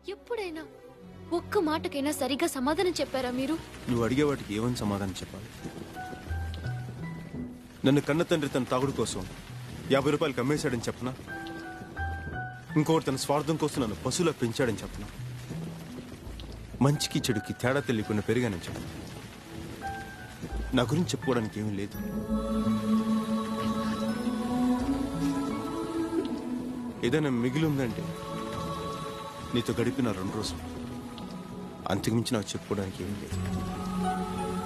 ఎప్పుడైనా ఒక్క మాటకైనా సరిగ్గా సమాధానం చెప్పారా మీరు నువ్వు అడిగే వాటికి ఏమని సమాధానం చెప్పాలి నన్ను కన్న తండ్రి తన తాగుడు కోసం యాభై రూపాయలు కమ్మేశాడని చెప్పనా ఇంకొకటి తన స్వార్థం కోసం నన్ను పశువులా పెంచాడని చెప్పనా మంచికి చెడుకి తేడా తెలియకుండా పెరిగానని చెప్పను నా గురించి చెప్పుకోవడానికి ఏమీ లేదు ఏదైనా మిగిలి ఉందంటే నీతో గడిపిన రెండు రోజులు అంతకుమించి నాకు చెప్పుకోవడానికి ఏమీ లేదు